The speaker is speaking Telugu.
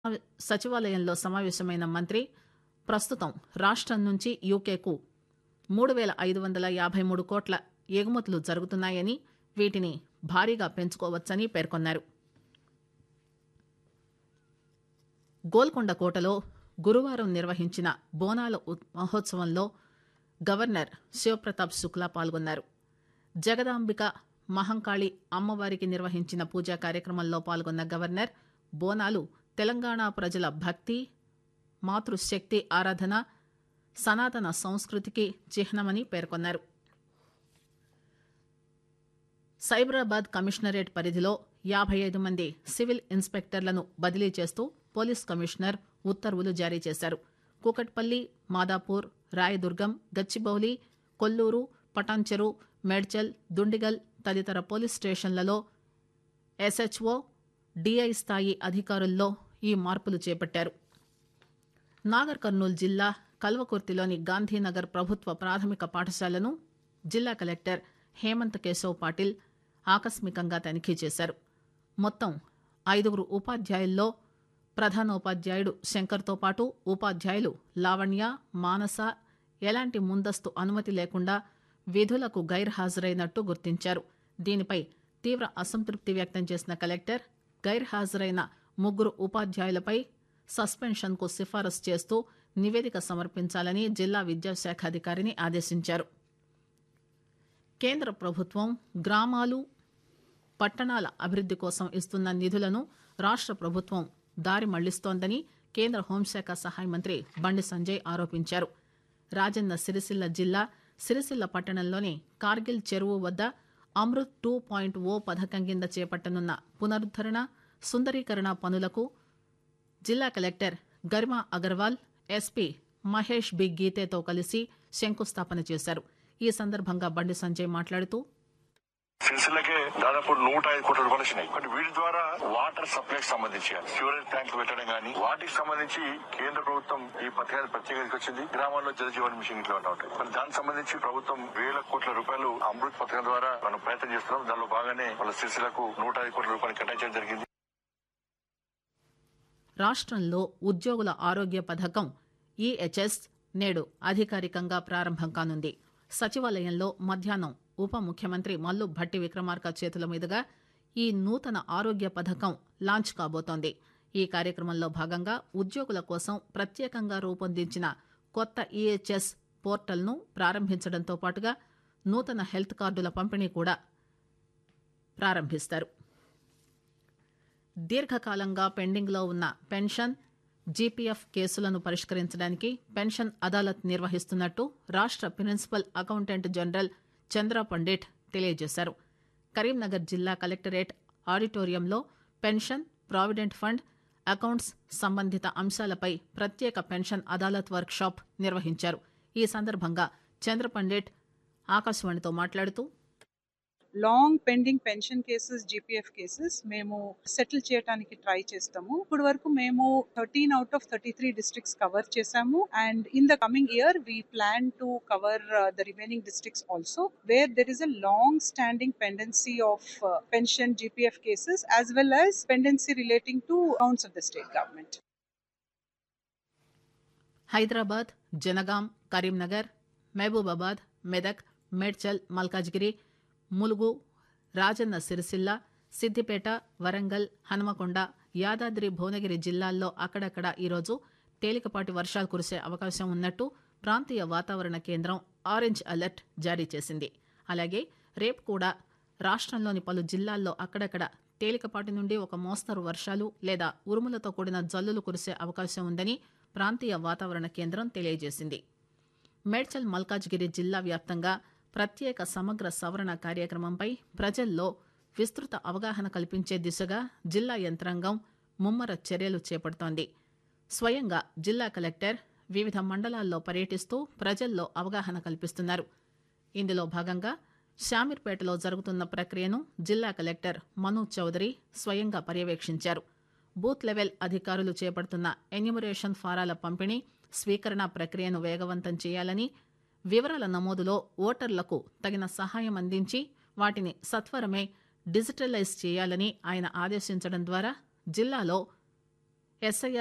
సచివాలయంలో సమావేశమైన మంత్రి ప్రస్తుతం రాష్టం నుంచి యూకేకు మూడు పేల ఐదు వందల యాబై మూడు కోట్ల ఎగుమతులు జరుగుతున్నాయని వీటిని భారీగా పెంచుకోవచ్చని పేర్కొన్నారు గోల్కొండ కోటలో గురువారం నిర్వహించిన బోనాల ఉత్- మహోత్సవంలో గవర్నర్ శివప్రతాప్ శుక్లా పాల్గొన్నారు జగదాంబిక మహంకాళి అమ్మవారికి నిర్వహించిన పూజా కార్యక్రమంలో పాల్గొన్న గవర్నర్ బోనాలు తెలంగాణ ప్రజల భక్తి మాతృశక్తి ఆరాధన సనాతన సంస్కృతికి చిహ్నమని పేర్కొన్నారు సైబరాబాద్ కమిషనరేట్ పరిధిలో యాభై ఐదు మంది సివిల్ ఇన్స్పెక్టర్లను బదిలీ చేస్తూ పోలీస్ కమిషనర్ ఉత్తర్వులు జారీ చేశారు కూకట్పల్లి మాదాపూర్ రాయదుర్గం గచ్చిబౌలి కొల్లూరు పటాన్చెరు మేడ్చల్ దుండిగల్ తదితర పోలీస్ స్టేషన్లలో ఎస్హెచ్ఓ డిఐ స్థాయి అధికారుల్లో ఈ మార్పులు చేపట్టారు నాగర్ కర్నూలు జిల్లా కల్వకుర్తిలోని గాంధీనగర్ ప్రభుత్వ ప్రాథమిక పాఠశాలను జిల్లా కలెక్టర్ హేమంత్ కేశవ్ పాటిల్ ఆకస్మికంగా తనిఖీ చేశారు మొత్తం ఐదుగురు ఉపాధ్యాయుల్లో ప్రధానోపాధ్యాయుడు శంకర్తో పాటు ఉపాధ్యాయులు లావణ్య మానస ఎలాంటి ముందస్తు అనుమతి లేకుండా విధులకు గైర్హాజరైనట్టు గుర్తించారు దీనిపై తీవ్ర అసంతృప్తి వ్యక్తం చేసిన కలెక్టర్ గైర్హాజరైన ముగ్గురు ఉపాధ్యాయులపై సస్పెన్షన్కు సిఫారసు చేస్తూ నివేదిక సమర్పించాలని జిల్లా విద్యాశాఖ అధికారిని ఆదేశించారు కేంద్ర ప్రభుత్వం గ్రామాలు పట్టణాల అభివృద్ది కోసం ఇస్తున్న నిధులను రాష్ట ప్రభుత్వం దారి మళ్లిస్తోందని కేంద్ర హోంశాఖ సహాయ మంత్రి బండి సంజయ్ ఆరోపించారు రాజన్న సిరిసిల్ల జిల్లా సిరిసిల్ల పట్టణంలోని కార్గిల్ చెరువు వద్ద అమృత్ టూ పాయింట్ ఓ పథకం కింద చేపట్టనున్న పునరుద్దరణ సుందరీకరణ పనులకు జిల్లా collector Garima Agarwal SP Mahesh B గీతేతో కలిసి శంకుస్థాపన చేశారు ఈ సందర్భంగా బండి సంజయ్ మాట్లాడుతూ సిరిసిల్లకే దాదాపు నూట ఐదు కోట్ల రూపాయలు వచ్చినాయి బట్ వీటి ద్వారా వాటర్ సప్లై సంబంధించి సివరేజ్ ట్యాంకులు పెట్టడం గానీ వాటికి సంబంధించి కేంద్ర ప్రభుత్వం ఈ పథకాన్ని ప్రత్యేకంగా వచ్చింది గ్రామాల్లో జల జీవన్ మిషన్ ఇట్లా ఉంటాయి మరి దానికి సంబంధించి ప్రభుత్వం వేల కోట్ల రూపాయలు అమృత్ పథకం ద్వారా మనం ప్రయత్నం చేస్తున్నాం దానిలో భాగంగానే వాళ్ళ సిరిసిల్లకు నూట ఐదు కోట్ల రూపాయలు కేటాయించడం జరిగింది రాష్ట్రంలో ఉద్యోగుల ఆరోగ్య పథకం ఈహెచ్ఎస్ నేడు అధికారికంగా ప్రారంభం కానుంది సచివాలయంలో మధ్యాహ్నం ఉప ముఖ్యమంత్రి మల్లు భట్టి విక్రమార్క చేతుల మీదుగా ఈ నూతన ఆరోగ్య పథకం లాంచ్ కాబోతోంది ఈ కార్యక్రమంలో భాగంగా ఉద్యోగుల కోసం ప్రత్యేకంగా రూపొందించిన కొత్త ఈహెచ్ఎస్ పోర్టల్ను ప్రారంభించడంతో పాటుగా నూతన హెల్త్ కార్డుల పంపిణీ కూడా ప్రారంభిస్తారు దీర్ఘకాలంగా పెండింగ్లో ఉన్న పెన్షన్ జీపీఎఫ్ కేసులను పరిష్కరించడానికి పెన్షన్ అదాలత్ నిర్వహిస్తున్నట్టు రాష్ట్ర principal accountant general Chandra Pandit తెలియజేశారు కరీంనగర్ జిల్లా కలెక్టరేట్ ఆడిటోరియంలో పెన్షన్ ప్రావిడెంట్ ఫండ్ అకౌంట్స్ సంబంధిత అంశాలపై ప్రత్యేక పెన్షన్ అదాలత్ వర్క్ షాప్ నిర్వహించారు ఈ సందర్భంగా చంద్ర పండిట్ ఆకాశవాణితో మాట్లాడుతూ long pending pension cases GPF cases మేము సెటిల్ చేయడానికి ట్రై చేస్తాము ఇప్పుడు వరకు మేము thirteen out of thirty three districts cover చేసాము and in the coming year we plan to cover the remaining districts also where there is a long standing pendency of pension GPF cases as well as pendency relating to accounts of the state government Hyderabad Jangaon Karimnagar Mahabubabad Medak Medchal Malkajgiri Mulugu Rajanna Sircilla Siddipet Warangal Hanumakonda Yadadri Bhuvanagiri జిల్లాల్లో అక్కడక్కడ ఈరోజు తేలికపాటి వర్షాలు కురిసే అవకాశం ఉన్నట్టు ప్రాంతీయ వాతావరణ కేంద్రం ఆరెంజ్ అలర్ట్ జారీ చేసింది అలాగే రేపు కూడా రాష్ట్రంలోని పలు జిల్లాల్లో అక్కడక్కడ తేలికపాటి నుండి ఒక మోస్తరు వర్షాలు లేదా ఉరుములతో కూడిన జల్లులు కురిసే అవకాశం ఉందని ప్రాంతీయ వాతావరణ కేంద్రం తెలియజేసింది మేడ్చల్ మల్కాజ్గిరి జిల్లా వ్యాప్తంగా ప్రత్యేక సమగ్ర సవరణ కార్యక్రమంపై ప్రజల్లో విస్తృత అవగాహన కల్పించే దిశగా జిల్లా యంత్రాంగం ముమ్మర చర్యలు చేపడుతోంది స్వయంగా జిల్లా కలెక్టర్ వివిధ మండలాల్లో పర్యటిస్తూ ప్రజల్లో అవగాహన కల్పిస్తున్నారు ఇందులో భాగంగా శామీర్పేటలో జరుగుతున్న ప్రక్రియను జిల్లా కలెక్టర్ మను చౌదరి స్వయంగా పర్యవేక్షించారు బూత్ లెవెల్ అధికారులు చేపడుతున్న ఎన్యూమరేషన్ ఫారాల పంపిణీ స్వీకరణ ప్రక్రియను వేగవంతం చేయాలని వివరాల నమోదులో ఓటర్లకు తగిన సహాయం అందించి వాటిని సత్వరమే డిజిటలైజ్ చేయాలని ఆయన ఆదేశించడం ద్వారా జిల్లాలో ఎస్ఐఆర్